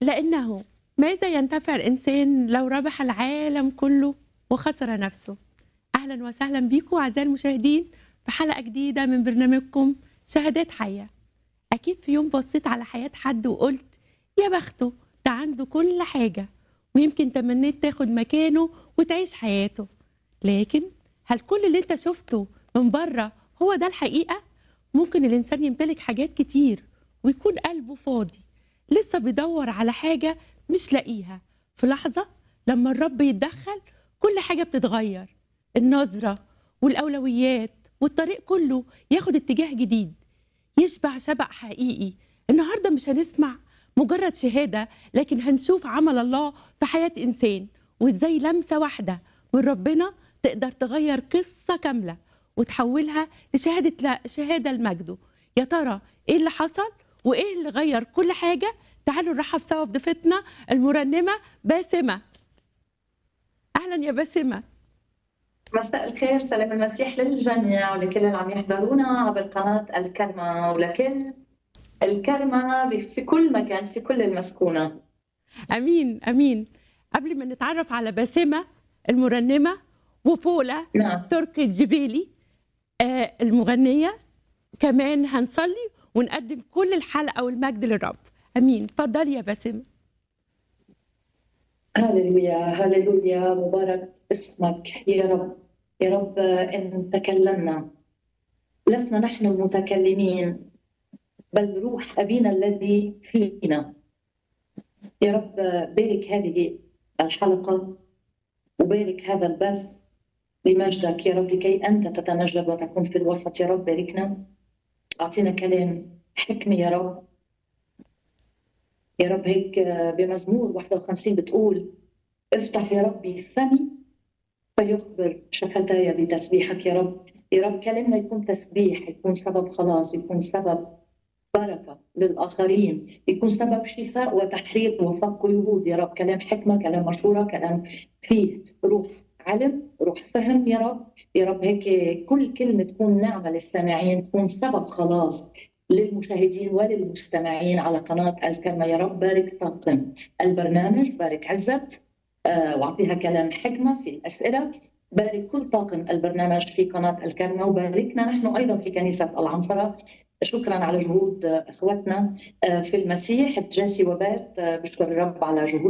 لأنه ماذا ينتفع الإنسان لو ربح العالم كله وخسر نفسه أهلا وسهلا بيكم أعزائي المشاهدين في حلقة جديدة من برنامجكم شهادات حية أكيد في يوم بصيت على حياة حد وقلت يا بخته ده عنده كل حاجة ويمكن تمنيت تاخد مكانه وتعيش حياته لكن هل كل اللي انت شفته من بره هو ده الحقيقة؟ ممكن الإنسان يمتلك حاجات كتير ويكون قلبه فاضي لسه بيدور على حاجة مش لاقيها في لحظة لما الرب يتدخل كل حاجة بتتغير النظرة والأولويات والطريق كله ياخد اتجاه جديد يشبع شبع حقيقي النهاردة مش هنسمع مجرد شهادة لكن هنشوف عمل الله في حياة إنسان وإزاي لمسة واحدة من ربنا تقدر تغير قصة كاملة وتحولها لشهادة لا شهادة لمجده يا ترى إيه اللي حصل وإيه اللي غير كل حاجة تعالوا نرحب سوا بضيفتنا المرنمة باسمة أهلا يا باسمة مساء الخير سلام المسيح للجميع ولكل اللي عم يحضرونا عبر قناة الكرمة ولكل الكرمة في كل مكان في كل المسكونة أمين أمين قبل ما نتعرف على باسمة المرنمة وبولا نعم تركي الجبيلي آه المغنية كمان هنصلي ونقدم كل الحلقة والمجد للرب أمين اتفضلي يا باسمة هللويا هللويا مبارك اسمك يا رب يا رب إن تكلمنا لسنا نحن المتكلمين بل روح أبينا الذي فينا يا رب بارك هذه الحلقة وبارك هذا البث لمجدك يا رب لكي أنت تتمجد وتكون في الوسط يا رب باركنا أعطينا كلام حكمة يا رب يا رب هيك بمزمور 51 بتقول افتح يا ربي فمي فيخبر شفتاي بتسبيحك يا رب يا رب كلامنا يكون تسبيح يكون سبب خلاص يكون سبب بركة للآخرين يكون سبب شفاء وتحرير وفق قيود يا رب كلام حكمة كلام مشورة كلام فيه روح علم روح فهم يا رب يا رب هيك كل كلمة تكون نعمة للسامعين تكون سبب خلاص للمشاهدين وللمستمعين على قناة الكرمة يا رب بارك طاقم البرنامج بارك عزت آه، واعطيها كلام حكمة في الأسئلة بارك كل طاقم البرنامج في قناة الكرمة وباركنا نحن أيضا في كنيسة العنصرة شكرا على جهود اخوتنا في المسيح جاسي وبات بشكر الرب على جهود